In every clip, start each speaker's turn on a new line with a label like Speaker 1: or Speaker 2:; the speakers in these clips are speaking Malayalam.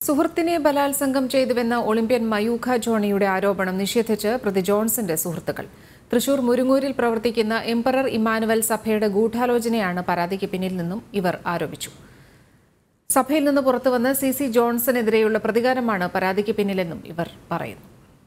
Speaker 1: സുഹൃത്തിനെ ബലാത്സംഗം ചെയ്തുവെന്ന ഒളിമ്പ്യൻ മയൂഖ ജോണിയുടെ ആരോപണം നിഷേധിച്ച് പ്രതി ജോൺസന്റെ സുഹൃത്തുക്കൾ തൃശൂർ മുരുങ്ങൂരിൽ പ്രവർത്തിക്കുന്ന എംപറർ ഇമ്മാനുവൽ സഭയുടെ ഗൂഢാലോചനയാണ് പരാതിക്ക് പിന്നിൽ നിന്നും ഇവർ ആരോപിച്ചു സഭയിൽ നിന്ന് പുറത്തുവന്ന് സി സി ജോൺസണെതിരെയുള്ള പ്രതികാരമാണ് പരാതിക്ക് പിന്നിലെന്നും ഇവർ പറയുന്നു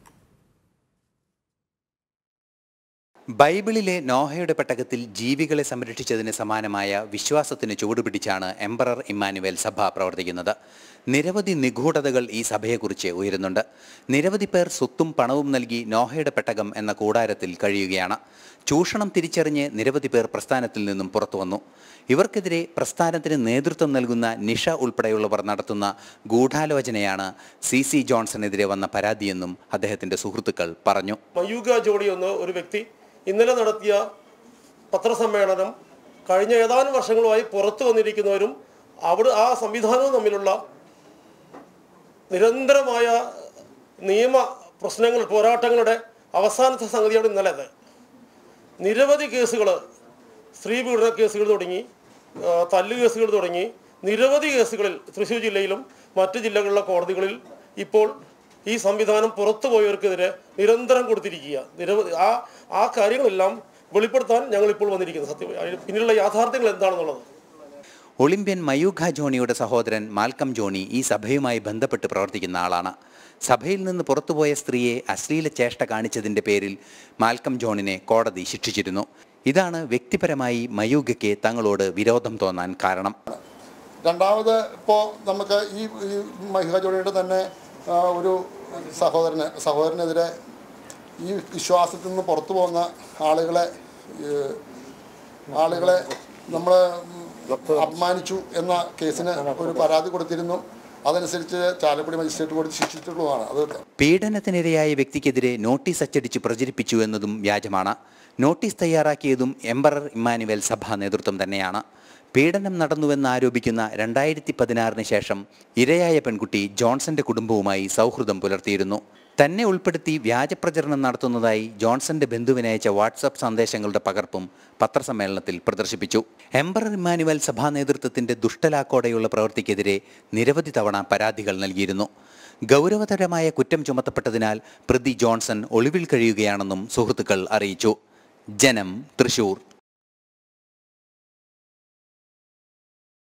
Speaker 2: ബൈബിളിലെ നോഹയുടെ പെട്ടകത്തിൽ ജീവികളെ സംരക്ഷിച്ചതിന് സമാനമായ വിശ്വാസത്തിന് ചുവടുപിടിച്ചാണ് എംപറർ ഇമ്മാനുവേൽ സഭ പ്രവർത്തിക്കുന്നത് നിരവധി നിഗൂഢതകൾ ഈ സഭയെക്കുറിച്ച് ഉയരുന്നുണ്ട് നിരവധി പേർ സ്വത്തും പണവും നൽകി നോഹയുടെ പെട്ടകം എന്ന കൂടാരത്തിൽ കഴിയുകയാണ് ചൂഷണം തിരിച്ചറിഞ്ഞ് നിരവധി പേർ പ്രസ്ഥാനത്തിൽ നിന്നും പുറത്തു വന്നു ഇവർക്കെതിരെ പ്രസ്ഥാനത്തിന് നേതൃത്വം നൽകുന്ന നിഷ ഉൾപ്പെടെയുള്ളവർ നടത്തുന്ന ഗൂഢാലോചനയാണ് സി സി ജോൺസണെതിരെ വന്ന പരാതിയെന്നും അദ്ദേഹത്തിന്റെ സുഹൃത്തുക്കൾ പറഞ്ഞു
Speaker 3: മയൂക ജോഡി എന്ന ഒരു വ്യക്തി ഇന്നലെ നടത്തിയ പത്രസമ്മേളനം കഴിഞ്ഞ ഏതാനും വർഷങ്ങളുമായി പുറത്തു വന്നിരിക്കുന്നവരും അവിടെ ആ സംവിധാനവും തമ്മിലുള്ള നിരന്തരമായ നിയമ പ്രശ്നങ്ങൾ പോരാട്ടങ്ങളുടെ അവസാനത്തെ സംഗതിയാണ് ഇന്നലെ അത് നിരവധി കേസുകൾ സ്ത്രീ പീഡന കേസുകൾ തുടങ്ങി ആ, തല്ല് കേസുകൾ തുടങ്ങി നിരവധി കേസുകളിൽ തൃശ്ശൂർ ജില്ലയിലും മറ്റ് ജില്ലകളിലെ കോടതികളിൽ ഇപ്പോൾ ഈ സംവിധാനം പുറത്തു പോയവർക്കെതിരെ നിരന്തരം കൊടുത്തിരിക്കുക നിരവധി ആ ആ കാര്യങ്ങളെല്ലാം വെളിപ്പെടുത്താൻ ഞങ്ങൾ ഇപ്പോൾ വന്നിരിക്കുന്നത് സത്യം അതിന് പിന്നിലുള്ള യാഥാർത്ഥ്യങ്ങൾ എന്താണെന്നുള്ളത്
Speaker 2: ഒളിമ്പ്യൻ മയൂഖ ജോണിയുടെ സഹോദരൻ മാൽക്കം ജോണി ഈ സഭയുമായി ബന്ധപ്പെട്ട് പ്രവർത്തിക്കുന്ന ആളാണ് സഭയിൽ നിന്ന് പുറത്തുപോയ സ്ത്രീയെ അശ്ലീല ചേഷ്ട കാണിച്ചതിന്റെ പേരിൽ മാൽക്കം ജോണിനെ കോടതി ശിക്ഷിച്ചിരുന്നു ഇതാണ് വ്യക്തിപരമായി മയൂഖയ്ക്ക് തങ്ങളോട് വിരോധം തോന്നാൻ കാരണം
Speaker 4: രണ്ടാമത് ഇപ്പോൾ നമുക്ക് ഈ ഈ മഹിള ജോഡിയുടെ തന്നെ ആ, ഒരു സഹോദരന് സഹോദരനെതിരെ ഈ വിശ്വാസത്തിൽ നിന്ന് പുറത്തു പോകുന്ന ആളുകളെ ഏ, ആളുകളെ നമ്മൾ അപമാനിച്ചു എന്ന കേസിന് ഒരു പരാതി കൊടുത്തിരുന്നു അതനുസരിച്ച് ചാലക്കുടി മജിസ്ട്രേറ്റ് കോടതി ശിക്ഷിച്ചിട്ടുള്ളതാണ് അത്
Speaker 2: പീഡനത്തിനിരയായ വ്യക്തിക്കെതിരെ നോട്ടീസ് അച്ചടിച്ച് പ്രചരിപ്പിച്ചു എന്നതും വ്യാജമാണ് നോട്ടീസ് തയ്യാറാക്കിയതും എംബറർ ഇമ്മാനുവേൽ സഭാ നേതൃത്വം തന്നെയാണ് പീഡനം നടന്നുവെന്ന് ആരോപിക്കുന്ന രണ്ടായിരത്തി പതിനാറിന് ശേഷം ഇരയായ പെൺകുട്ടി ജോൺസന്റെ കുടുംബവുമായി സൗഹൃദം പുലർത്തിയിരുന്നു തന്നെ ഉൾപ്പെടുത്തി വ്യാജപ്രചരണം നടത്തുന്നതായി ജോൺസന്റെ ബന്ധുവിനയച്ച വാട്സപ്പ് സന്ദേശങ്ങളുടെ പകർപ്പും പത്രസമ്മേളനത്തിൽ പ്രദർശിപ്പിച്ചു എംബറർ ഇമ്മാനുവൽ സഭാ നേതൃത്വത്തിന്റെ ദുഷ്ടലാക്കോടെയുള്ള പ്രവൃത്തിക്കെതിരെ നിരവധി തവണ പരാതികൾ നൽകിയിരുന്നു ഗൗരവതരമായ കുറ്റം ചുമത്തപ്പെട്ടതിനാൽ പ്രതി ജോൺസൺ ഒളിവിൽ കഴിയുകയാണെന്നും സുഹൃത്തുക്കൾ അറിയിച്ചു ജനം തൃശൂർ